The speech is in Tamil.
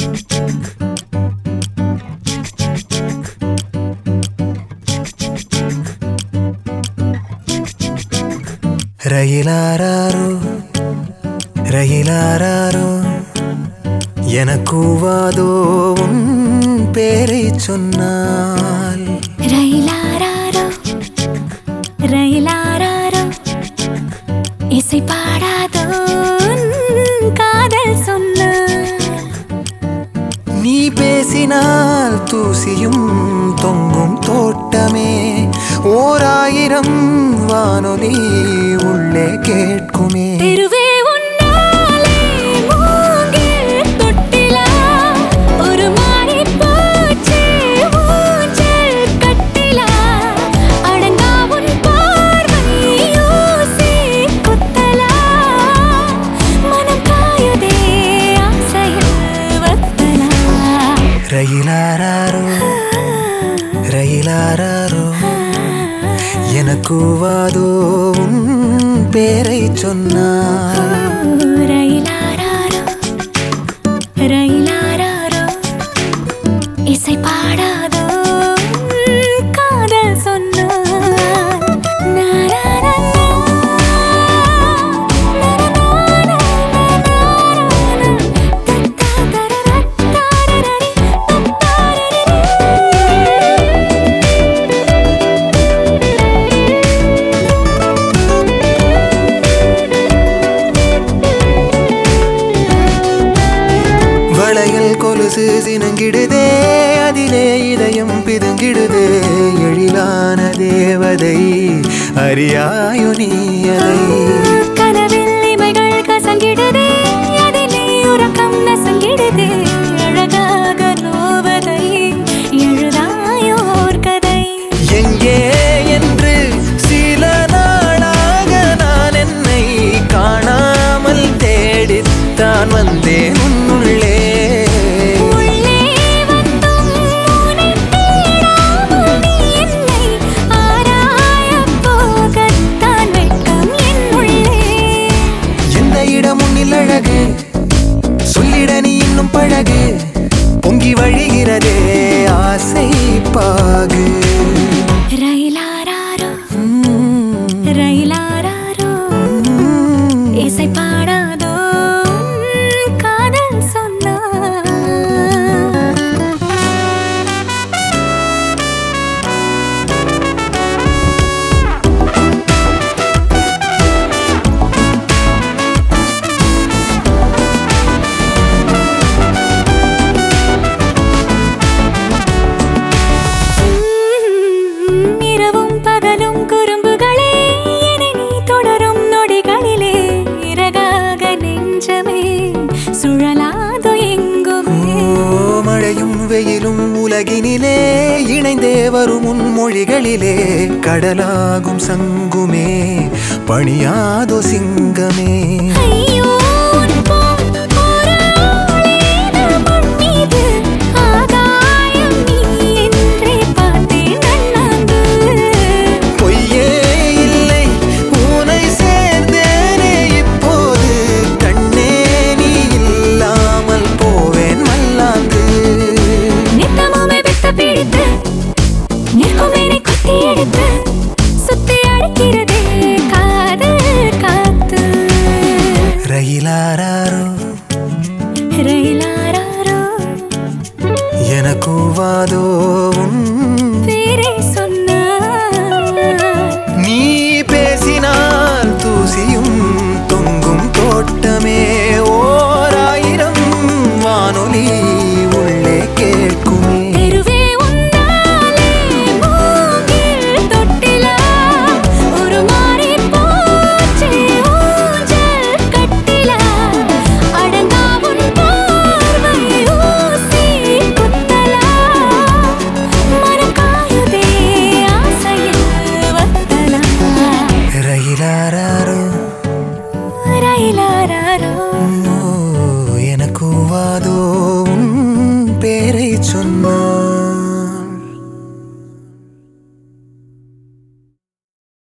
ரயிலாரோ ரயிலாரோ எனக்கூவாதோ உன் பேரை சொன்னால் ரயிலாரோ ரயிலாரோ இசை பாடாதோ உன் காதல் சொன்ன நீ பேசினால் தூசியும் தொங்கும் தோட்டமே ஓராயிரம் வானொலி உள்ளே கேட்குமே தெருவே உன்னாலே மூங்கில் தொட்டிலா ஒரு மாடிப் பூச்சி ஊஞ்சல் கட்டிலா அடங்கா உன் பார்வை ஊசி குத்தலா மனம் காயுதே ஆசையில் வத்தலா ரயிலாரோ ரயிலாரோ எனக்கூவாதோ உன் பேரை சொன்னால் ரயிலாரோ ரயிலாரோ இசை பாடாதோ உன் காதல் சொன்னால் நாராரா, நாராரா, நாராரா, தத்தாதரரா, தாரரரி, தத்தாரரரி. வளையல் கொலுசு சினங்கிடுதே அதிலே இதயம் பிதுங்கிடுதே எழிலான தேவதை அறியாயோ நீ அதை கனவில் இமைகள் கசங்கிடுதே அதிலே உறக்கம் நசங்கிடுதே அழகாக நோவதை எழுதாயோர் கதை எங்கே என்று சில நாளாக நான் என்னை காணாமல் தேடித்தான் வந்தேன் உன்னுள்ளே உள்ளே வந்தும் உனைத் தேடாமல் நீ என்னை ஆராயப் போகத்தான் வெட்கம் என் உள்ளே எந்த இடம் உன்னில் அழகு சொல்லிட நீ இன்னும் பழகு பொங்கி வழிகிறதே ஆசை பாகு ரயிலாரோ உம், ரயிலாரோ உம். இசை பாடாதோ உன் காதல் சொன்னால் உம், இரவும் பகலும் குறும்புகளே என்னை நீ தொடரும் நொடிகளிலே இறகாக நெஞ்சமே சுழலாதோ எங்குமே ஓ, மழையும் வெயிலும் உலகினிலே இணைந்தே வரும் உன் மொழிகளிலே கடலாகும் சங்குமே பணியாதோ சிங்கமே ஐயா